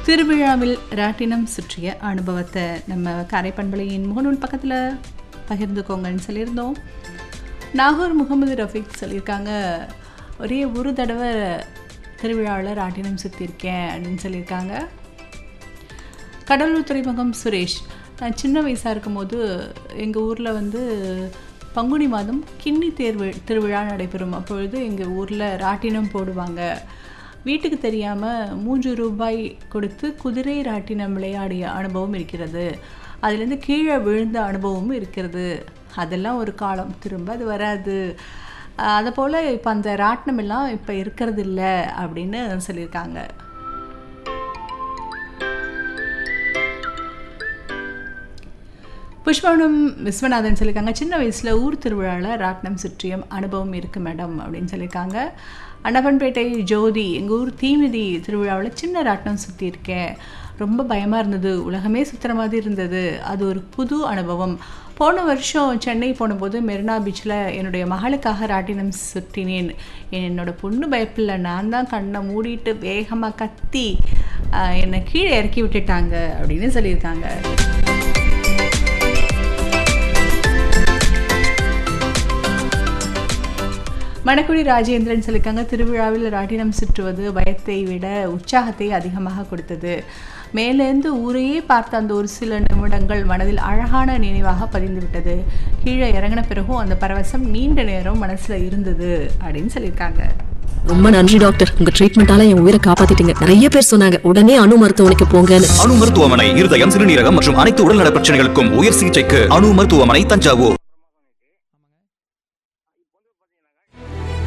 திருவிழாவில் ராட்டினம் சுற்றிய அனுபவத்தை நம்ம கரைப்பண்பலையின் முகநூல் பக்கத்தில் பகிர்ந்துக்கோங்கன்னு சொல்லியிருந்தோம் நாகூர் முகமது ரஃபீக் சொல்லியிருக்காங்க ஒரே ஒரு தடவை திருவிழாவில் ராட்டினம் சுற்றியிருக்கேன் அப்படின்னு சொல்லியிருக்காங்க கடலூர் துறைமுகம் சுரேஷ் நான் சின்ன வயசாக இருக்கும்போது எங்கள் ஊரில் வந்து பங்குனி மாதம் கிண்ணி தேர்வு திருவிழா நடைபெறும் அப்பொழுது எங்கள் ஊரில் ராட்டினம் போடுவாங்க வீட்டுக்கு தெரியாமல் மூன்று ரூபாய் கொடுத்து குதிரை ராட்டினம் விளையாடிய அனுபவம் இருக்கிறது அதுலேருந்து கீழே விழுந்த அனுபவமும் இருக்கிறது அதெல்லாம் ஒரு காலம் திரும்ப அது வராது அதை போல் இப்போ அந்த ராட்டினம் எல்லாம் இப்போ இருக்கிறது இல்லை அப்படின்னு சொல்லியிருக்காங்க புஷ்பவனம் விஸ்வநாதன் சொல்லியிருக்காங்க சின்ன வயசில் ஊர் திருவிழாவில் ராட்டினம் சுற்றியம் அனுபவம் இருக்குது மேடம் அப்படின்னு சொல்லியிருக்காங்க அண்டவன்பேட்டை ஜோதி எங்கள் ஊர் தீமிதி திருவிழாவில் சின்ன ராட்டினம் சுற்றியிருக்கேன் ரொம்ப பயமாக இருந்தது உலகமே சுற்றுற மாதிரி இருந்தது அது ஒரு புது அனுபவம் போன வருஷம் சென்னை போனபோது மெரினா பீச்சில் என்னுடைய மகளுக்காக ராட்டினம் சுற்றினேன் என்னோட பொண்ணு பயப்பில்லை நான் தான் கண்ணை மூடிட்டு வேகமாக கத்தி என்னை கீழே இறக்கி விட்டுட்டாங்க அப்படின்னு சொல்லியிருக்காங்க மணக்குடி ராஜேந்திரன் சொல்லியிருக்காங்க திருவிழாவில் ராட்டினம் சுற்றுவது பயத்தை விட உற்சாகத்தை அதிகமாக கொடுத்தது மேலேருந்து ஊரையே பார்த்த அந்த ஒரு சில நிமிடங்கள் மனதில் அழகான நினைவாக பதிந்து விட்டது கீழே இறங்கின பிறகும் அந்த பரவசம் நீண்ட நேரம் மனசில் இருந்தது அப்படின்னு சொல்லியிருக்காங்க ரொம்ப நன்றி டாக்டர் உங்க ட்ரீட்மெண்டால என் உயிரை காப்பாத்திட்டீங்க நிறைய பேர் சொன்னாங்க உடனே அணு மருத்துவமனைக்கு போங்கன்னு அணு மருத்துவமனை இருதயம் சிறுநீரகம் மற்றும் அனைத்து உடல்நல பிரச்சனைகளுக்கும் உயர் சிகிச்சைக்கு அணு மருத்துவமனை தஞ்சாவூர்